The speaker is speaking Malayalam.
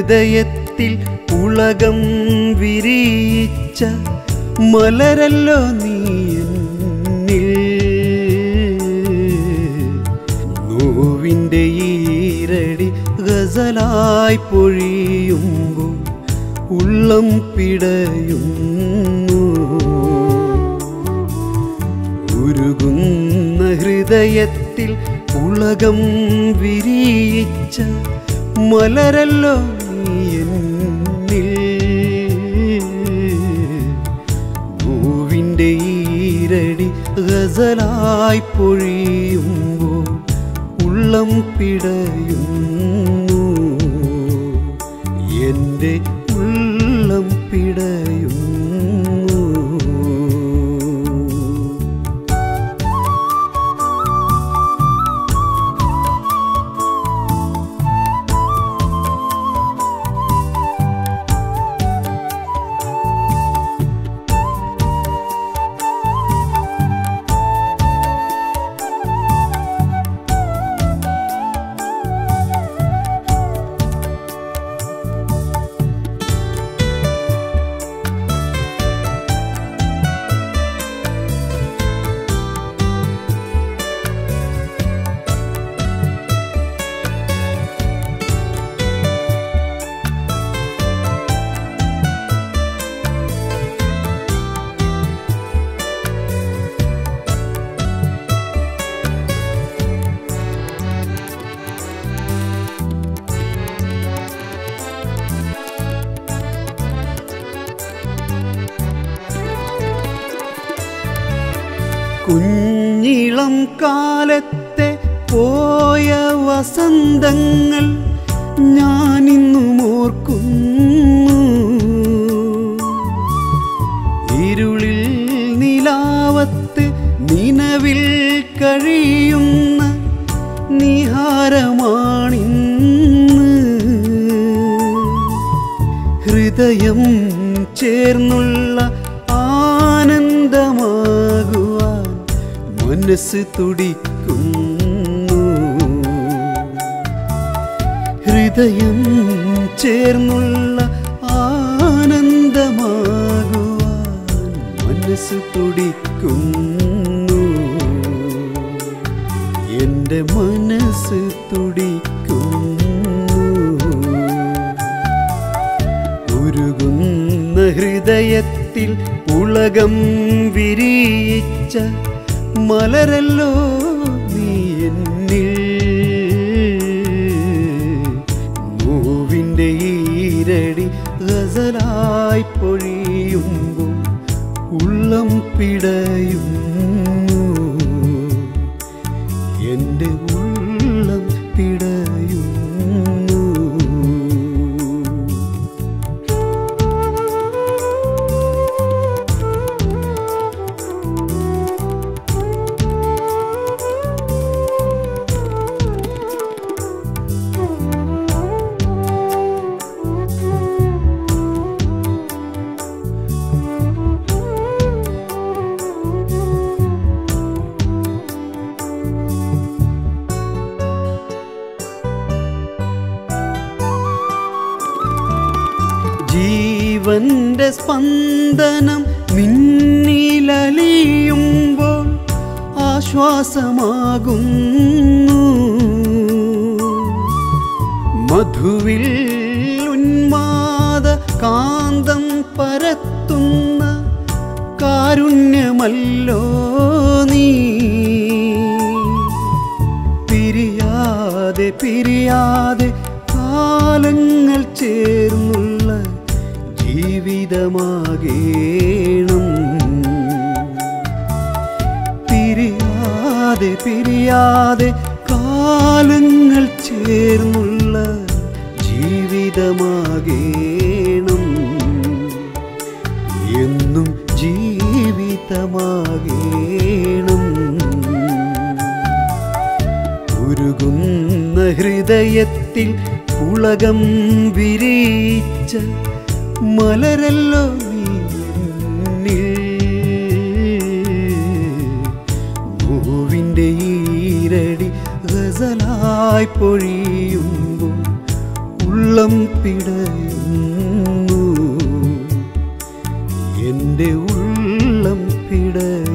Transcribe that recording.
ഹൃദയത്തിൽ ഉലകം വിരിയിച്ച മലരല്ലോ നീ എന്നിൽ നോവിൻ്റെ ഈരടി ഗസലായി പൊഴിയുമ്പോൾ ഉള്ളം പിടയുന്നു ഉരുകുന്ന ഹൃദയത്തിൽ ഉലകം വിരിയിച്ച മലരല്ലോ നീ എന്നിൽ നോവിൻ്റെ ഈരടി ഗസലായി പൊഴിയുമ്പോൾ ഉള്ളം പിടയുന്നു എൻ്റെ ഉള്ളം പിടയുന്നു കുഞ്ഞിളം കാലത്തെ പോയ വസന്തങ്ങൾ ഞാനിന്നും ഓർക്കുന്നു ഇരുളിൽ നിലാവത്ത് നിലവിൽ കഴിയുന്ന നിഹാരമാണിന്ന് ഹൃദയം ചേർന്നുള്ള ആനന്ദമാകുവാൻ മനസ്സ് തുടിക്കുന്നു ഹൃദയം ചേർന്നുള്ള ആനന്ദമാകുവാൻ മനസ്സ് തുടിക്കുന്നു എൻ്റെ മനസ്സ് തുടിക്കുന്നു ഉരുകുന്ന ഹൃദയത്തിൽ ഉലകം വിരിയിച്ച മലരല്ലോ നീ എന്നിൽ നോവിൻ്റെ ഈരടി ഗസലായി പൊഴിയുമ്പോൾ ഉള്ളം പിടയുന്നു എൻ്റെ ഉള്ളം പിടയുന്നു ജീവന്റെ സ്പന്ദനം നിന്നിലലിയുമ്പോൾ ആശ്വാസമാകുന്നു മധുവിൽ ഉന്മാദ കാന്തം പരത്തുന്ന കാരുണ്യമല്ലോ നീ പിരിയാതെ പിരിയാതെ കാലങ്ങൾ ചേർന്നുള്ള ജീവിതമാകേണം പിരിയാതെ പിരിയാതെ കാലങ്ങൾ ചേർന്നുള്ള ജീവിതമാകേണം എന്നും ജീവിതമാകേണം ഉരുകുന്ന ഹൃദയത്തിൽ ഉലകം വിരിയിച്ച മലരല്ലോ നീ എന്നിൽ. നോവിൻ്റെ ഈരടി ഗസലായി പൊഴിയുമ്പോൾ ഉള്ള ഉള്ളം പിടയുന്നു എൻ്റെ ഉള്ളം പിടയുന്നു